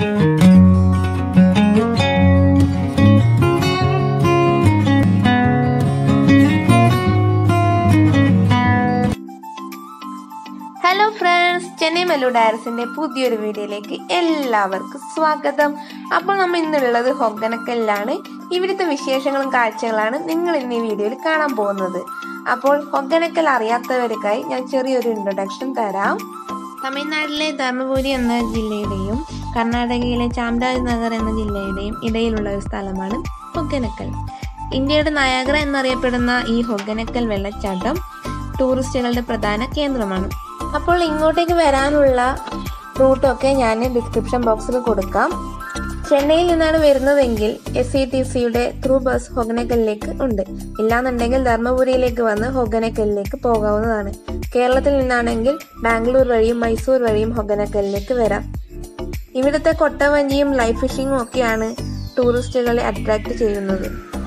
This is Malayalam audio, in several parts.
ഹലോ ഫ്രണ്ട്സ് ചെന്നൈ മെലു ഡയറസിന്റെ പുതിയൊരു വീഡിയോയിലേക്ക് എല്ലാവർക്കും സ്വാഗതം അപ്പോൾ നമ്മൾ ഇന്നുള്ളത് ഹൊഗനക്കലിലാണ് ഇവിടുത്തെ വിശേഷങ്ങളും കാഴ്ചകളാണ് നിങ്ങൾ ഇന്ന് ഈ വീഡിയോയിൽ കാണാൻ പോകുന്നത് അപ്പോൾ ഹൊഗനക്കൽ അറിയാത്തവർക്കായി ഞാൻ ചെറിയൊരു ഇൻട്രൊഡക്ഷൻ തരാം തമിഴ്നാട്ടിലെ ധർമ്മപുരി എന്ന ജില്ലയുടെയും കർണാടകയിലെ ചാംരാജ്നഗർ എന്ന ജില്ലയുടെയും ഇടയിലുള്ള ഒരു സ്ഥലമാണ് ഹൊഗനക്കൽ ഇന്ത്യയുടെ നയാഗ്ര എന്നറിയപ്പെടുന്ന ഈ ഹൊഗനക്കൽ വെള്ളച്ചാട്ടം ടൂറിസ്റ്റുകളുടെ പ്രധാന കേന്ദ്രമാണ് അപ്പോൾ ഇങ്ങോട്ടേക്ക് വരാനുള്ള റൂട്ടൊക്കെ ഞാൻ ഡിസ്ക്രിപ്ഷൻ ബോക്സിൽ കൊടുക്കാം ചെന്നൈയിൽ നിന്നാണ് വരുന്നതെങ്കിൽ എസ് സി ടി സിയുടെ ത്രൂ ബസ് ഹൊഗനക്കലിലേക്ക് ഉണ്ട് ഇല്ലാന്നുണ്ടെങ്കിൽ ധർമ്മപുരിയിലേക്ക് വന്ന് ഹൊഗനക്കലിലേക്ക് പോകാവുന്നതാണ് കേരളത്തിൽ നിന്നാണെങ്കിൽ ബാംഗ്ലൂർ വഴിയും മൈസൂർ വഴിയും ഹൊഗനക്കലിലേക്ക് വരാം ഇവിടുത്തെ കൊട്ടവഞ്ചിയും ലൈഫ് ഫിഷിങ്ങും ഒക്കെയാണ് ടൂറിസ്റ്റുകളെ അട്രാക്ട് ചെയ്യുന്നത്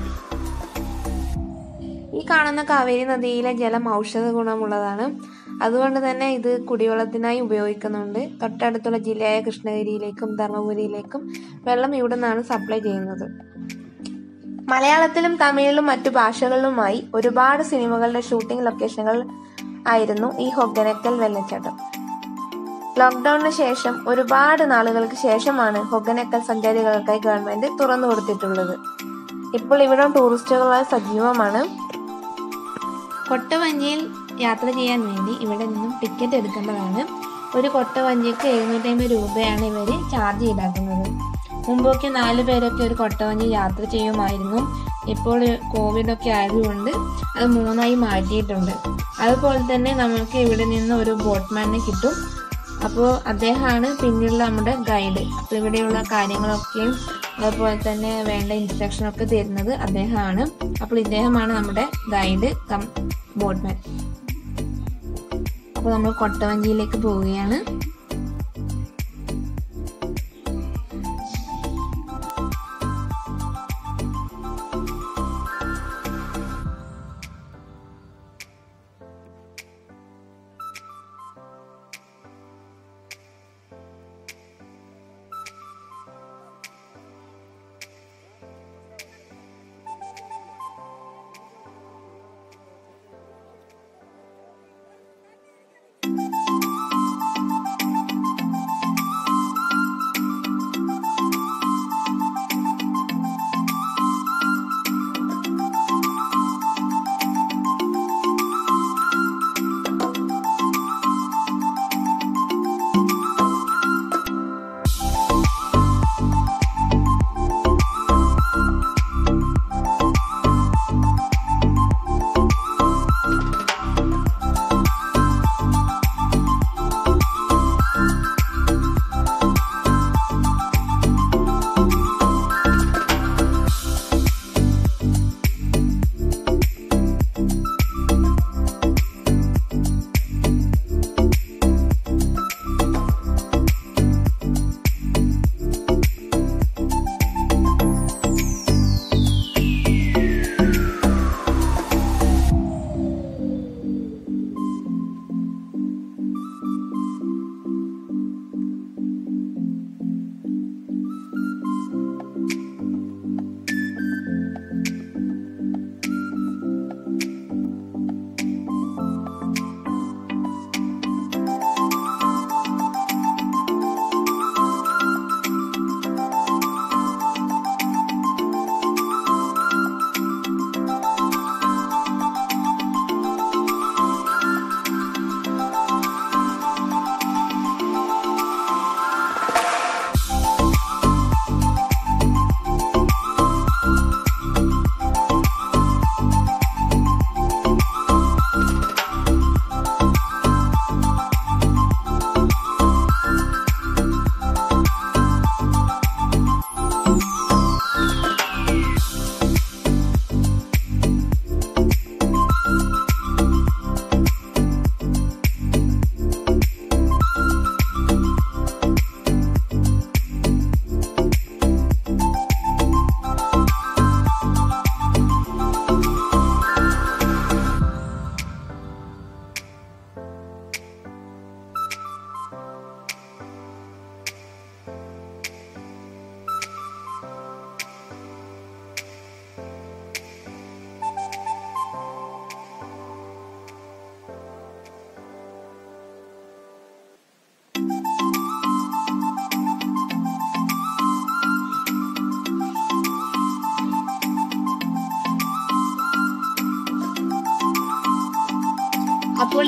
ഈ കാണുന്ന കാവേരി നദിയിലെ ജലം ഔഷധ ഗുണമുള്ളതാണ് അതുകൊണ്ട് തന്നെ ഇത് കുടിവെള്ളത്തിനായി ഉപയോഗിക്കുന്നുണ്ട് തൊട്ടടുത്തുള്ള ജില്ലയായ കൃഷ്ണഗിരിയിലേക്കും ധർമ്മപുരിയിലേക്കും വെള്ളം ഇവിടെ നിന്നാണ് സപ്ലൈ ചെയ്യുന്നത് മലയാളത്തിലും തമിഴിലും മറ്റു ഭാഷകളിലുമായി ഒരുപാട് സിനിമകളുടെ ഷൂട്ടിംഗ് ലൊക്കേഷനുകൾ ആയിരുന്നു ഈ ഹൊഗനക്കൽ വെള്ളച്ചാട്ടം ലോക്ക്ഡൌണിന് ശേഷം ഒരുപാട് നാളുകൾക്ക് ശേഷമാണ് ഹൊഗനക്കൽ സഞ്ചാരികൾക്കായി ഗവൺമെന്റ് തുറന്നു കൊടുത്തിട്ടുള്ളത് ഇപ്പോൾ ഇവിടം ടൂറിസ്റ്റുകളായി സജീവമാണ് കൊട്ടവഞ്ചിയിൽ യാത്ര ചെയ്യാൻ വേണ്ടി ഇവിടെ നിന്നും ടിക്കറ്റ് എടുക്കേണ്ടതാണ് ഒരു കൊട്ടവഞ്ചിക്ക് എഴുന്നൂറ്റമ്പത് രൂപയാണ് ഇവർ ചാർജ് ഈടാക്കുന്നത് മുമ്പൊക്കെ നാല് പേരൊക്കെ ഒരു കൊട്ടവഞ്ചി യാത്ര ചെയ്യുമായിരുന്നു ഇപ്പോൾ കോവിഡ് ഒക്കെ ആയതുകൊണ്ട് അത് മൂന്നായി മാറ്റിയിട്ടുണ്ട് അതുപോലെ തന്നെ നമുക്ക് ഇവിടെ നിന്ന് ഒരു ബോട്ട്മാനെ കിട്ടും അപ്പോൾ അദ്ദേഹമാണ് പിന്നീടുള്ള നമ്മുടെ ഗൈഡ് അപ്പോൾ ഇവിടെയുള്ള കാര്യങ്ങളൊക്കെയും അതുപോലെ തന്നെ വേണ്ട ഇൻസ്ട്രക്ഷൻ ഒക്കെ തരുന്നത് അദ്ദേഹമാണ് അപ്പോൾ ഇദ്ദേഹമാണ് നമ്മുടെ ഗൈഡ് കം ബോട്ട്മാൻ അപ്പോൾ നമ്മൾ കൊട്ടവഞ്ചിയിലേക്ക് പോവുകയാണ്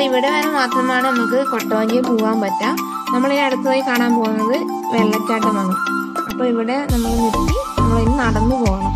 ഇവിടെ വരെ മാത്രമാണ് നമുക്ക് കൊട്ടവഞ്ചി പോകാൻ പറ്റുക നമ്മളിനി അടുത്തതായി കാണാൻ പോകുന്നത് വെള്ളച്ചാട്ടമാണ് അപ്പോൾ ഇവിടെ നമ്മൾ നിർത്തി നമ്മളിനി നടന്നു പോകണം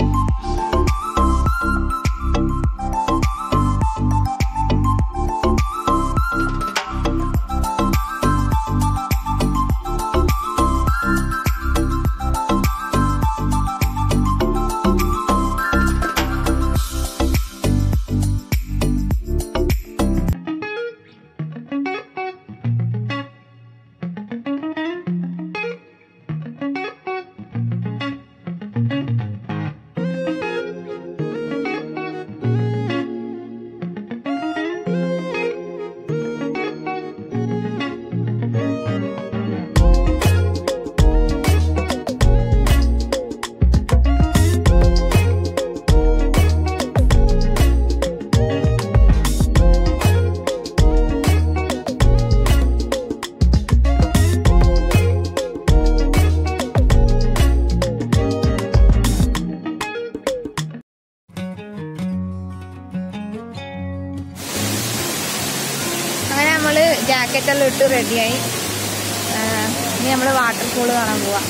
അങ്ങനെ നമ്മൾ ജാക്കറ്റെല്ലാം ഇട്ട് റെഡിയായി ഇനി നമ്മൾ വാട്ടർഫോൾ കാണാൻ പോവാം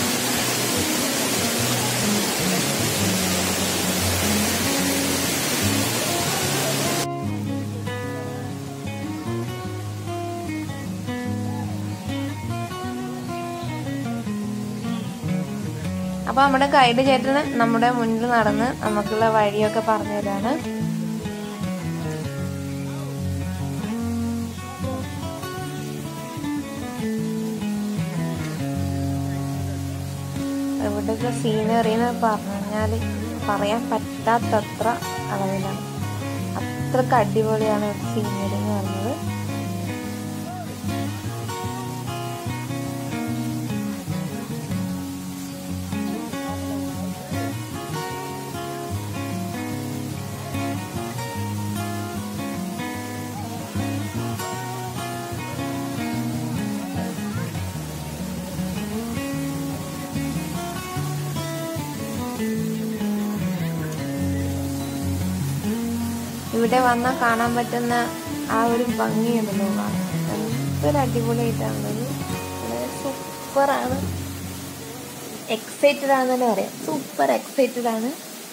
അപ്പൊ നമ്മുടെ ഗൈഡ് ചേട്ടന് നമ്മുടെ മുന്നിൽ നടന്ന് നമുക്കുള്ള വഴിയൊക്കെ പറഞ്ഞു തരാണ് ഇവിടുത്തെ സീനറി എന്ന് പറഞ്ഞു കഴിഞ്ഞാൽ പറയാൻ പറ്റാത്തത്ര അളവിലാണ് അത്രക്ക് അടിപൊളിയാണ് സീനറി എന്ന് പറഞ്ഞത് ഇവിടെ വന്നാൽ കാണാൻ പറ്റുന്ന ആ ഒരു ഭംഗിയുണ്ടല്ലോ കാണാൻ. എന്തൊരു അടിപൊളിയായിട്ടാണുള്ളത് വളരെ സൂപ്പറാണ് എക്സൈറ്റഡ് ആണെന്നല്ലേ പറയാം സൂപ്പർ എക്സൈറ്റഡ് ആണ്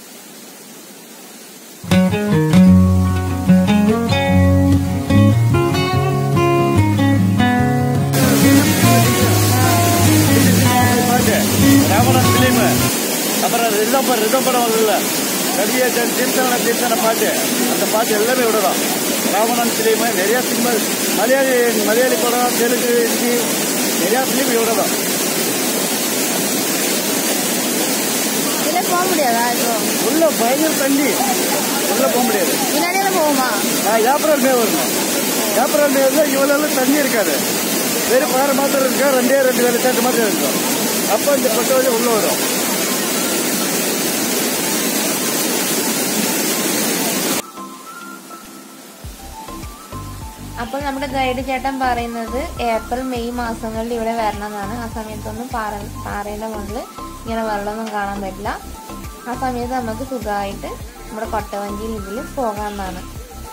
பாட்டு ராவணன் பிலிம் அப்புறம் ரிதம் ரிதம் படம் வருதுல்ல கடியேசன் தீர்த்தன தீர்த்தன பாட்டு அந்த பாட்டு எல்லாமே விடலாம் ராவணன் பிலிம் நிறைய சினிமா மலையாளி மலையாளி படம் தெலுங்கு ஹிந்தி நிறைய பிலிம் விடலாம் ഇതിലെ പോകാൻ முடியாதா இப்போ உள்ள பயங்கர தண்ணி உள்ள போக முடியாது முன்னாடியே போகுமா நான் ஏப்ரல் மே வரணும் ஏப்ரல் மே வந்து இவ்வளவு தண்ணி இருக்காது வெறும் பாறை மாத்திரம் இருக்கா ரெண்டே ரெண்டு வேலை சேர்த்து மாத்திரம் இருக்கும் அப்போ இந்த கொட்டை வழி உள்ள வரும் അപ്പോൾ നമ്മുടെ ഗൈഡ് ചേട്ടൻ പറയുന്നത് ഏപ്രിൽ മെയ് മാസങ്ങളിൽ ഇവിടെ വരണം എന്നാണ് ആ സമയത്തൊന്നും പാറ പാറയുടെ മുകളിൽ ഇങ്ങനെ വെള്ളമൊന്നും കാണാൻ പറ്റില്ല ആ സമയത്ത് നമുക്ക് സുഖമായിട്ട് നമ്മുടെ കൊട്ടവഞ്ചിയിൽ ഇതിൽ പോകാമെന്നാണ്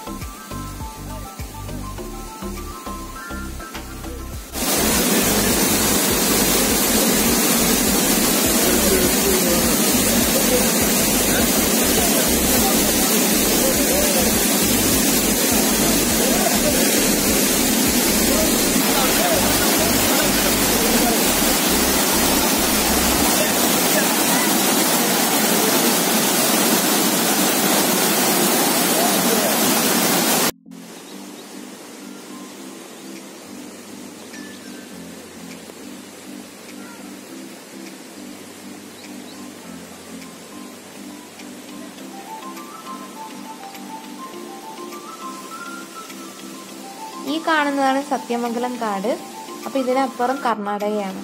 ഈ കാണുന്നതാണ് സത്യമംഗലം കാട് അപ്പൊ ഇതിനപ്പുറം കർണാടകയാണ്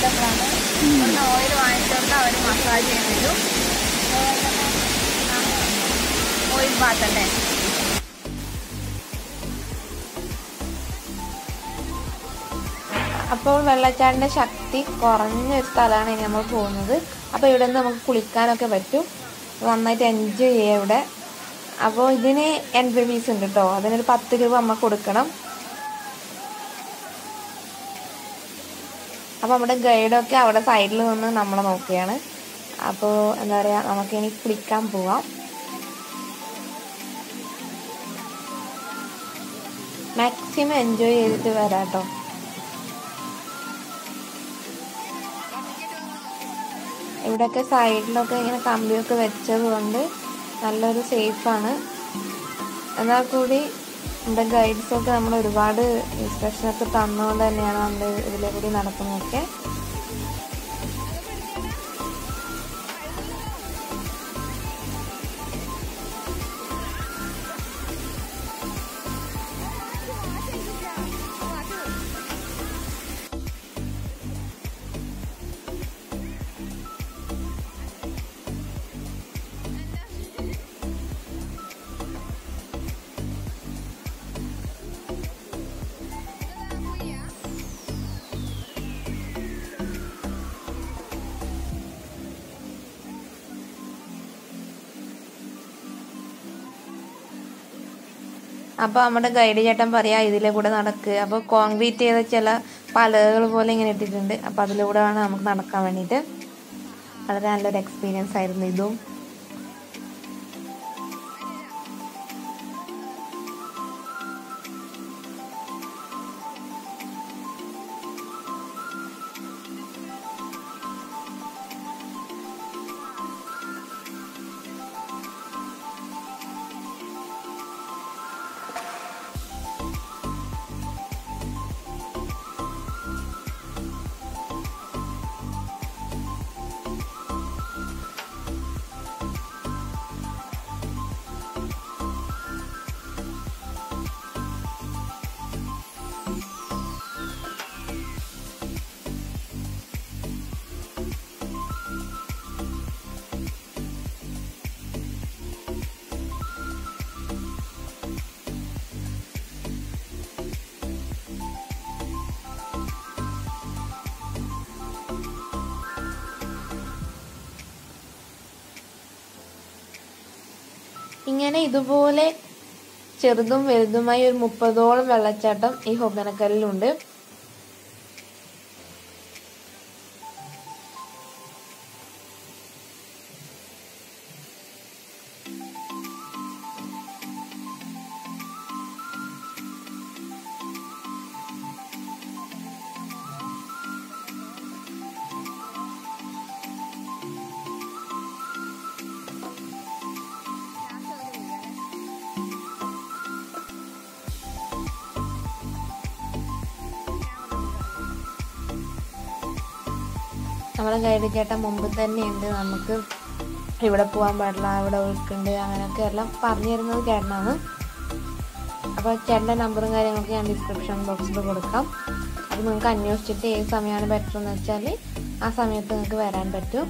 അവൈലബിൾ ആണ് ഇവിടുന്ന് ഓയിൽ വാങ്ങിച്ചുകൊണ്ട് അവർ മസാജ് ചെയ്യാൻ വരും ഓയിൽ ബാത്ത് അല്ലേ അപ്പോൾ വെള്ളച്ചാട്ടിൻ്റെ ശക്തി കുറഞ്ഞൊരു സ്ഥലമാണ് ഇനി നമ്മൾ പോകുന്നത് അപ്പോൾ ഇവിടെ നിന്ന് നമുക്ക് കുളിക്കാനൊക്കെ പറ്റും നന്നായിട്ട് എൻജോയ് ചെയ്യാം ഇവിടെ അപ്പോൾ ഇതിന് എൻട്രി ഫീസ് ഉണ്ട് കേട്ടോ അതിനൊരു പത്ത് രൂപ നമ്മൾ കൊടുക്കണം അപ്പോൾ നമ്മുടെ ഗൈഡൊക്കെ അവിടെ സൈഡിൽ നിന്ന് നമ്മളെ നോക്കുകയാണ് അപ്പോൾ എന്താ പറയുക നമുക്കിനി കുളിക്കാൻ പോവാം മാക്സിമം എൻജോയ് ചെയ്തിട്ട് വരാം കേട്ടോ ഇവിടെയൊക്കെ സൈഡിലൊക്കെ ഇങ്ങനെ കമ്പിയൊക്കെ വെച്ചത് കൊണ്ട് നല്ലൊരു സേഫാണ് എന്നാൽ കൂടി നമ്മുടെ ഗൈഡ്സൊക്കെ നമ്മൾ ഒരുപാട് ഇൻസ്ട്രക്ഷനൊക്കെ തന്നുകൊണ്ട് തന്നെയാണ് നമ്മൾ ഇതിലെ കൂടി നടക്കുന്നതൊക്കെ അപ്പോൾ നമ്മുടെ ഗൈഡ് ചേട്ടൻ പറയാ ഇതിലെ കൂടെ നടക്കുക അപ്പോൾ കോൺക്രീറ്റ് ചെയ്ത ചില പലകൾ പോലെ ഇങ്ങനെ ഇട്ടിട്ടുണ്ട് അപ്പോൾ അതിലൂടെ വേണം നമുക്ക് നടക്കാൻ വേണ്ടിയിട്ട് വളരെ നല്ലൊരു എക്സ്പീരിയൻസ് ആയിരുന്നു ഇതും ഇങ്ങനെ ഇതുപോലെ ചെറുതും വലുതുമായി ഒരു മുപ്പതോളം വെള്ളച്ചാട്ടം ഈ ഹൊഗനക്കല്ലിലുണ്ട് നമ്മളെ ഗൈഡ് ചേട്ടൻ മുമ്പ് തന്നെയുണ്ട് നമുക്ക് ഇവിടെ പോകാൻ പാടില്ല ഇവിടെ ഒഴുക്കുണ്ട് അങ്ങനെയൊക്കെ എല്ലാം പറഞ്ഞു തരുന്നത് ചേട്ടനാണ് അപ്പോൾ ചേട്ടൻ്റെ നമ്പറും കാര്യങ്ങളൊക്കെ ഞാൻ ഡിസ്ക്രിപ്ഷൻ ബോക്സിൽ കൊടുക്കാം അപ്പോൾ നിങ്ങൾക്ക് അന്വേഷിച്ചിട്ട് ഏത് സമയമാണ് ബെറ്റർ എന്ന് വെച്ചാൽ ആ സമയത്ത് നിങ്ങൾക്ക് വരാൻ പറ്റും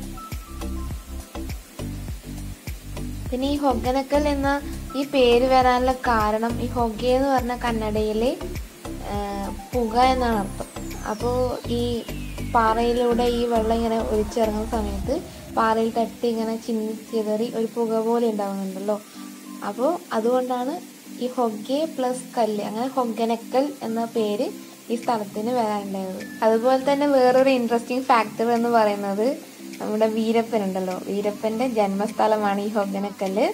പിന്നെ ഈ ഹൊഗനക്കൽ എന്ന ഈ പേര് വരാനുള്ള കാരണം ഈ ഹൊഗ എന്ന് പറഞ്ഞ കന്നഡയിൽ പുക എന്നാണ് അർത്ഥം അപ്പോൾ ഈ പാറയിലൂടെ ഈ വെള്ളം ഇങ്ങനെ ഒലിച്ചിറങ്ങുന്ന സമയത്ത് പാറയിൽ തട്ടി ഇങ്ങനെ ചിന്നി ചിതറി ഒരു പുക പോലെ ഉണ്ടാകുന്നുണ്ടല്ലോ അപ്പോൾ അതുകൊണ്ടാണ് ഈ ഹൊഗെ പ്ലസ് കല്ല് അങ്ങനെ ഹൊഗനക്കൽ എന്ന പേര് ഈ സ്ഥലത്തിന് വരാനുണ്ടായത് അതുപോലെ തന്നെ വേറൊരു ഇൻട്രസ്റ്റിംഗ് ഫാക്ടർ എന്ന് പറയുന്നത് നമ്മുടെ വീരപ്പൻ ഉണ്ടല്ലോ വീരപ്പന്റെ ജന്മസ്ഥലമാണ് ഈ ഹൊഗനക്കല്ല്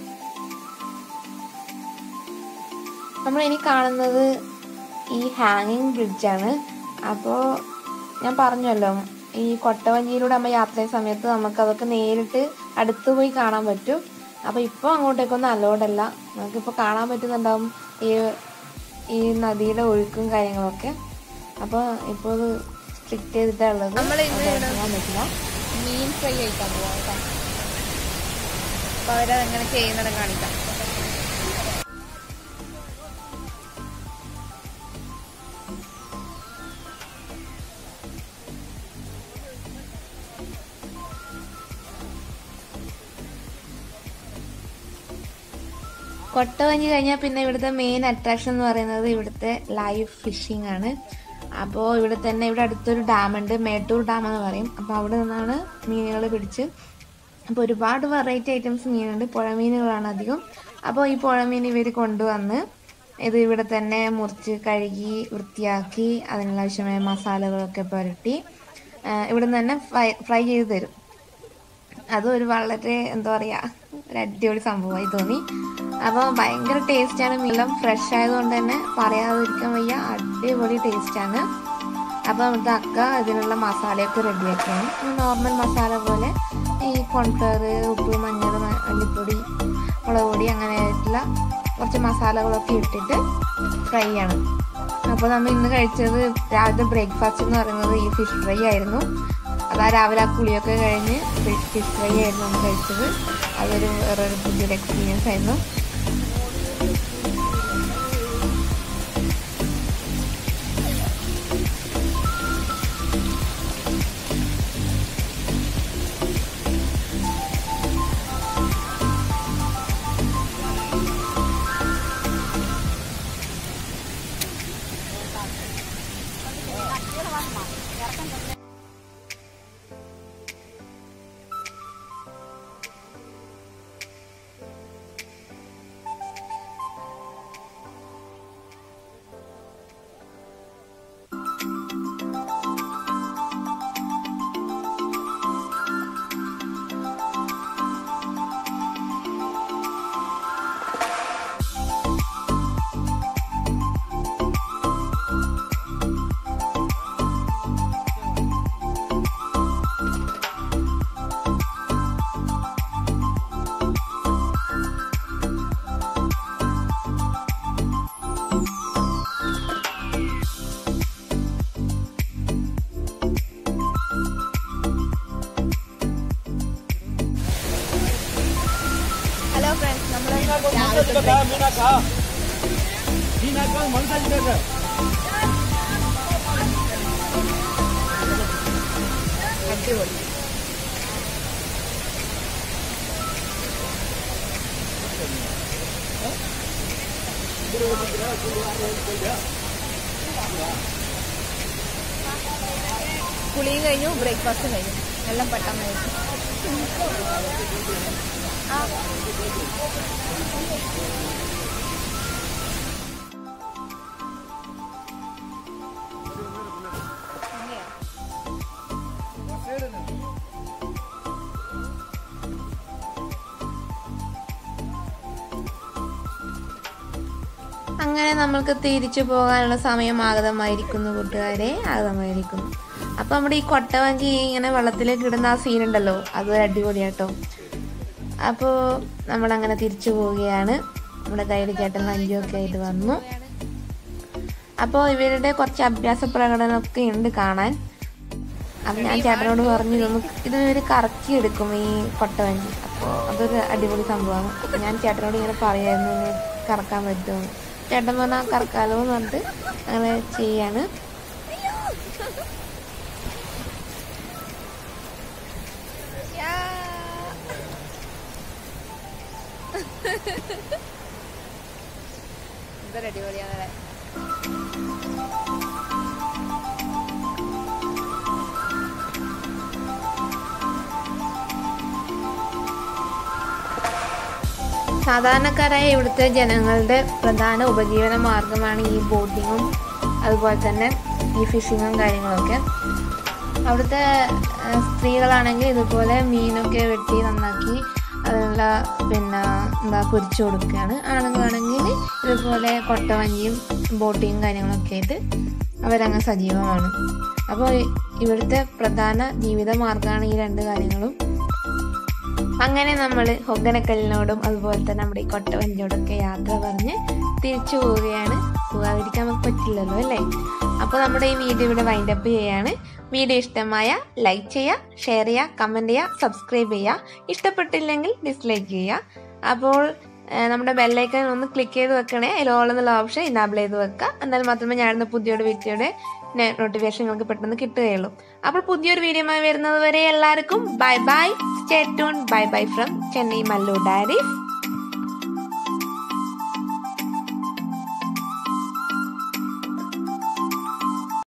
നമ്മൾ ഇനി കാണുന്നത് ഈ ഹാങ്ങിങ് ബ്രിഡ്ജാണ് അപ്പോൾ ഞാൻ പറഞ്ഞല്ലോ ഈ കൊട്ടവഞ്ചിയിലൂടെ നമ്മൾ യാത്ര ചെയ്യുന്ന സമയത്ത് നമുക്ക് അതൊക്കെ നേരിട്ട് അടുത്ത് പോയി കാണാൻ പറ്റും അപ്പോൾ ഇപ്പോൾ അങ്ങോട്ടേക്കൊന്നും അലോഡല്ല നമുക്കിപ്പോൾ കാണാൻ പറ്റുന്നുണ്ടാവും ഈ ഈ നദിയുടെ ഒഴുക്കും കാര്യങ്ങളൊക്കെ അപ്പോൾ ഇപ്പോൾ ഇത് സ്ട്രിക്റ്റ് ചെയ്തിട്ടാണ് ഉള്ളത് നമ്മള് ഇന്ന് അത് ചെയ്യാൻ പറ്റില്ല മീൻ ഫ്രൈ കഴിക്കാൻ പോവാം കേട്ടോ അപ്പോൾ അവരതെങ്ങനെ ചെയ്യുന്നത് കാണിക്കാം കൊട്ടവഞ്ചി കഴിഞ്ഞാൽ പിന്നെ ഇവിടുത്തെ മെയിൻ അട്രാക്ഷൻ എന്ന് പറയുന്നത് ഇവിടുത്തെ ലൈവ് ഫിഷിംഗ് ആണ് അപ്പോൾ ഇവിടെ തന്നെ ഇവിടെ അടുത്തൊരു ഡാമുണ്ട് മേട്ടൂർ ഡാം എന്ന് പറയും അപ്പോൾ അവിടെ നിന്നാണ് മീനുകൾ പിടിച്ച് അപ്പോൾ ഒരുപാട് വെറൈറ്റി ഐറ്റംസ് മീനുണ്ട് പുഴമീനുകളാണ് അധികം അപ്പോൾ ഈ പുഴമീൻ ഇവർ കൊണ്ടുവന്ന് ഇത് ഇവിടെ തന്നെ മുറിച്ച് കഴുകി വൃത്തിയാക്കി അതിനുള്ള ആവശ്യമായ മസാലകളൊക്കെ പുരട്ടി ആ, ഇവിടെ നിന്ന് തന്നെ ഫ്രൈ ഫ്രൈ ചെയ്ത് തരും അതും ഒരു വളരെ എന്താ പറയുക ഒരു അടിപൊളി സംഭവമായി തോന്നി അപ്പോൾ ഭയങ്കര ടേസ്റ്റാണ് മീനെല്ലാം ഫ്രഷ് ആയതുകൊണ്ട് തന്നെ പറയാതിരിക്കാൻ വയ്യ അടിപൊളി ടേസ്റ്റാണ് അപ്പോൾ ഇവിടുത്തെ അക്ക ഇതിനുള്ള മസാലയൊക്കെ റെഡിയാക്കിയാണ് നോർമൽ മസാല പോലെ ഈ കോൺഫ്ലവർ ഉപ്പ് മഞ്ഞൾ മ- മല്ലിപ്പൊടി മുളക് പൊടി അങ്ങനെ ആയിട്ടുള്ള കുറച്ച് മസാലകളൊക്കെ ഇട്ടിട്ട് ഫ്രൈ ആണ് അപ്പോൾ നമ്മൾ ഇന്ന് കഴിച്ചത് രാവിലത്തെ ബ്രേക്ക്ഫാസ്റ്റ് എന്ന് പറയുന്നത് ഈ ഫിഷ് ഫ്രൈ ആയിരുന്നു അതാ രാവിലെ ആ കുളിയൊക്കെ കഴിഞ്ഞ് ഫിഷ് ഫിഷ് ഫ്രൈ ആയിരുന്നു നമ്മൾ കഴിച്ചത് അതൊരു വേറൊരു പുതിയൊരു എക്സ്പീരിയൻസ് ആയിരുന്നു ഹലോ ഫ്രണ്ട്സ് നമ്മൾ മീനാക്കാ മീനാക്കാ മനസ്സിലാക്കി അടിപൊളി കുളിയും കഴിഞ്ഞു ബ്രേക്ക്ഫാസ്റ്റും കഴിഞ്ഞു എല്ലാം പെട്ടെന്ന് കഴിച്ചു അങ്ങനെ നമ്മൾക്ക് തിരിച്ചു പോകാനുള്ള സമയം ആഗതമായിരിക്കുന്നു കൂട്ടുകാരെ ആഗതമായിരിക്കുന്നു അപ്പം നമ്മുടെ ഈ കൊട്ടവഞ്ചി ഇങ്ങനെ വെള്ളത്തിലേക്ക് ഇടുന്ന ആ സീൻ ഉണ്ടല്ലോ അത് അടിപൊളിയാട്ടോ അപ്പോൾ നമ്മളങ്ങനെ തിരിച്ചു പോവുകയാണ് നമ്മുടെ കയ്യിൽ ചേട്ടൻ വഞ്ചിയൊക്കെ ആയിട്ട് വന്നു അപ്പോൾ ഇവരുടെ കുറച്ച് അഭ്യാസ പ്രകടനമൊക്കെ ഉണ്ട് കാണാൻ അപ്പം ഞാൻ ചേട്ടനോട് പറഞ്ഞു ഇതൊന്ന് ഇത് ഇവർ കറക്കി എടുക്കും ഈ കൊട്ടവഞ്ചി അപ്പോൾ അതൊരു അടിപൊളി സംഭവമാണ് അപ്പോൾ ഞാൻ ചേട്ടനോട് ഇങ്ങനെ പറയായിരുന്നു ഇങ്ങനെ കറക്കാൻ പറ്റുമെന്ന് ചേട്ടൻ പറഞ്ഞാൽ കറക്കാലോ എന്ന് പറഞ്ഞിട്ട് അങ്ങനെ ചെയ്യാണ് എന്തൊരു അടിപൊളിയാണല്ലേ സാധാരണക്കാരായ ഇവിടുത്തെ ജനങ്ങളുടെ പ്രധാന ഉപജീവന മാർഗമാണ് ഈ ബോട്ടിങ്ങും അതുപോലെ തന്നെ ഈ ഫിഷിങ്ങും കാര്യങ്ങളൊക്കെ അവിടുത്തെ ആ, സ്ത്രീകളാണെങ്കിൽ ഇതുപോലെ മീനൊക്കെ വെട്ടി നന്നാക്കി അതിനുള്ള പിന്നെ എന്താ പൊരിച്ചു കൊടുക്കുകയാണ് ആണുങ്ങളാണെങ്കിൽ ഇതുപോലെ കൊട്ടവഞ്ചിയും ബോട്ടിങ്ങും കാര്യങ്ങളൊക്കെ ആയിട്ട് അവരങ്ങ് സജീവമാണ് അപ്പോൾ ഇവിടുത്തെ പ്രധാന ജീവിത മാർഗമാണ് ഈ രണ്ട് കാര്യങ്ങളും അങ്ങനെ നമ്മൾ ഹൊഗനക്കല്ലിനോടും അതുപോലെ തന്നെ നമ്മുടെ ഈ കൊട്ടവഞ്ചിയോടൊക്കെ യാത്ര പറഞ്ഞ് തിരിച്ചു പോവുകയാണ് പോകാതിരിക്കാൻ നമുക്ക് പറ്റില്ലല്ലോ അല്ലേ അപ്പോൾ നമ്മുടെ ഈ വീഡിയോ ഇവിടെ വൈൻഡ് അപ്പ് ചെയ്യാണ് വീഡിയോ ഇഷ്ടമായ ലൈക്ക് ചെയ്യുക ഷെയർ ചെയ്യുക കമൻറ്റ് ചെയ്യുക സബ്സ്ക്രൈബ് ചെയ്യുക ഇഷ്ടപ്പെട്ടില്ലെങ്കിൽ ഡിസ്ലൈക്ക് ചെയ്യുക അപ്പോൾ ഏഹ്, നമ്മുടെ ബെല്ലൈക്കൺ ഒന്ന് ക്ലിക്ക് ചെയ്ത് വെക്കണേ അതിൽ ഓൾ എന്നുള്ള ഓപ്ഷൻ ഇനാബിൾ ചെയ്ത് വെക്കുക എന്നാൽ മാത്രമേ ഞാനിന്ന് പുതിയൊരു വീഡിയോയുടെ നോട്ടിഫിക്കേഷൻ നിങ്ങൾക്ക് പെട്ടെന്ന് കിട്ടുകയുള്ളൂ അപ്പോൾ പുതിയൊരു വീഡിയോയുമായി വരുന്നത് വരെ എല്ലാവർക്കും bye bye stay tune bye bye from Chennai Mallu diaries